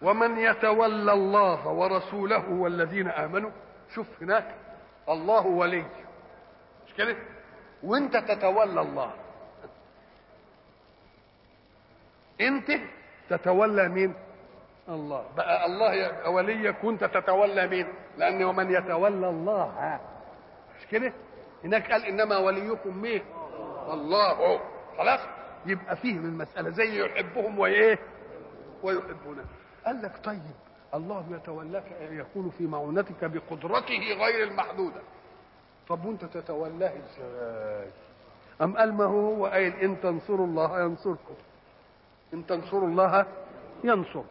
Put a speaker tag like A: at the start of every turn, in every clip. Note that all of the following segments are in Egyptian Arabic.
A: ومن يتولى الله ورسوله والذين امنوا شوف هناك الله ولي مش كده وانت تتولى الله انت تتولى مين الله بقى الله وليك وانت تتولى مين لان ومن يتولى الله مش كده هناك قال انما وليكم مين الله خلاص يبقى فيه من المساله زي يحبهم وايه ويحبونه قال لك طيب الله يتولاك يكون في معونتك بقدرته غير المحدوده طب وانت تتولاه ازاي ام قال ما هو هو قايل ان تنصروا الله ينصركم ان تنصروا الله ينصر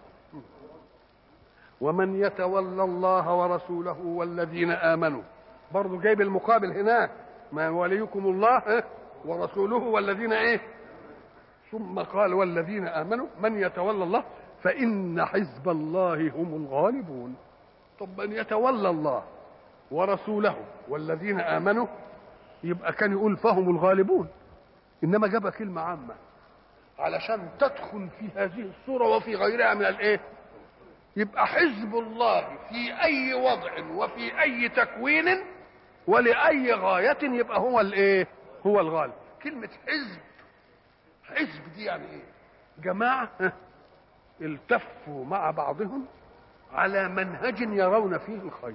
A: ومن يتولى الله ورسوله والذين امنوا برضه جايب المقابل هناك ما وليكم الله ورسوله والذين ايه ثم قال والذين امنوا من يتولى الله فان حزب الله هم الغالبون طب من يتولى الله ورسوله والذين امنوا يبقى كان يقول فهم الغالبون انما جاب كلمه عامه علشان تدخل في هذه الصوره وفي غيرها من الايه يبقى حزب الله في اي وضع وفي اي تكوين ولاي غايه يبقى هو الايه هو الغالب كلمه حزب حزب دي يعني ايه جماعه التفوا مع بعضهم على منهج يرون فيه الخير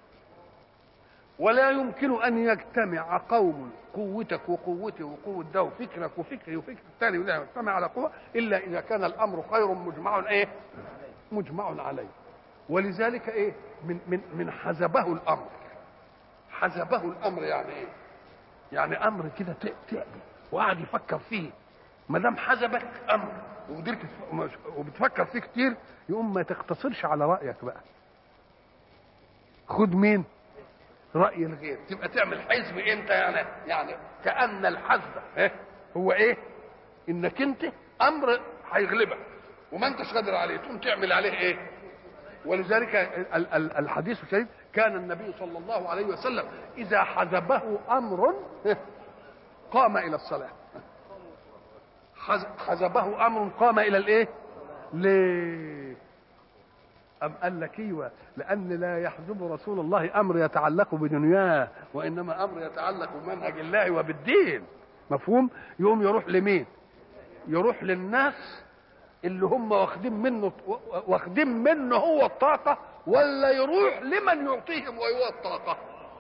A: ولا يمكن ان يجتمع قوم قوتك وقوتي وقوه ده وفكرك وفكري وفكر الثاني ولا يجتمع على قوه الا اذا كان الامر خير مجمع ايه؟ مجمع عليه ولذلك ايه؟ من من من حزبه الامر حزبه الامر يعني ايه؟ يعني امر كده تعبي وقعد يفكر فيه ما دام حزبك امر وقدرت وبتفكر فيه كتير يقوم ما تقتصرش على رايك بقى خد مين؟ راي الغير تبقى تعمل حزب انت يعني يعني كان الحزب إيه؟ هو ايه انك انت امر هيغلبك وما انتش قادر عليه تقوم تعمل عليه ايه ولذلك الحديث الشريف كان النبي صلى الله عليه وسلم اذا حزبه امر قام الى الصلاه حزبه امر قام الى الايه ليه أم قال لك ايوه لان لا يحجب رسول الله امر يتعلق بدنياه وانما امر يتعلق بمنهج الله وبالدين مفهوم يقوم يروح لمين يروح للناس اللي هم واخدين منه واخدين منه هو الطاقه ولا يروح لمن يعطيهم وهو الطاقه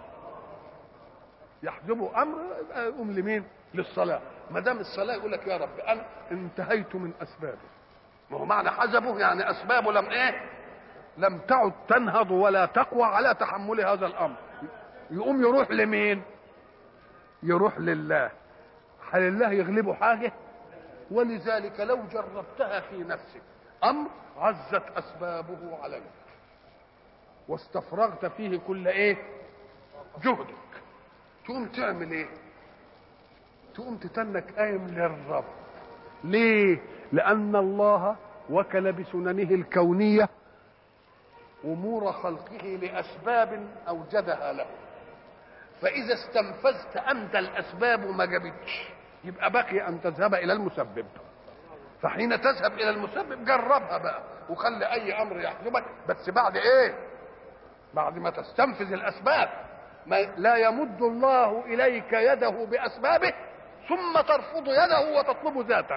A: يحجبوا امر يقوم لمين للصلاه ما دام الصلاه يقول لك يا رب انا انتهيت من اسبابه ما هو معنى حجبه يعني اسبابه لم ايه لم تعد تنهض ولا تقوى على تحمل هذا الامر يقوم يروح لمين يروح لله هل الله يغلبه حاجه ولذلك لو جربتها في نفسك امر عزت اسبابه عليك واستفرغت فيه كل ايه جهدك تقوم تعمل ايه تقوم تتنك قايم للرب ليه لان الله وكل بسننه الكونيه امور خلقه لاسباب اوجدها له فاذا استنفذت انت الاسباب وما جابتش يبقى بقي ان تذهب الى المسبب فحين تذهب الى المسبب جربها بقى وخلي اي امر يحجبك بس بعد ايه بعد ما تستنفذ الاسباب ما لا يمد الله اليك يده باسبابه ثم ترفض يده وتطلب ذاته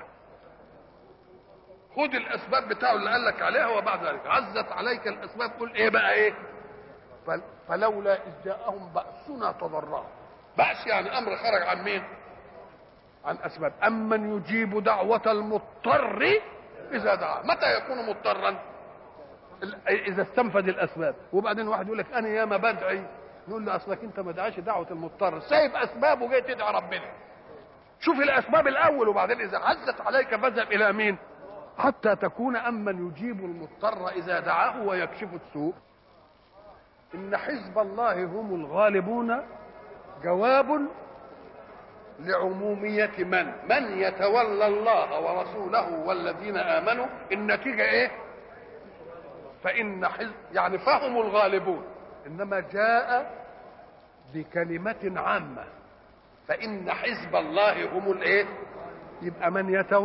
A: خد الاسباب بتاعه اللي قال لك عليها وبعد ذلك عزت عليك الاسباب قل ايه بقى ايه فلولا اذ جاءهم باسنا تضرعوا باس يعني امر خرج عن مين عن اسباب امن يجيب دعوه المضطر اذا دعا متى يكون مضطرا اذا استنفذ الاسباب وبعدين واحد يقول لك انا يا ما بدعي نقول له اصلك انت ما دعاش دعوه المضطر سايب اسباب وجاي تدعي ربنا شوف الاسباب الاول وبعدين اذا عزت عليك فاذهب الى مين حتى تكون أمن يجيب المضطر إذا دعاه ويكشف السوء إن حزب الله هم الغالبون جواب لعمومية من من يتولى الله ورسوله والذين آمنوا النتيجة إيه فإن حزب يعني فهم الغالبون إنما جاء بكلمة عامة فإن حزب الله هم الإيه يبقى من يتولى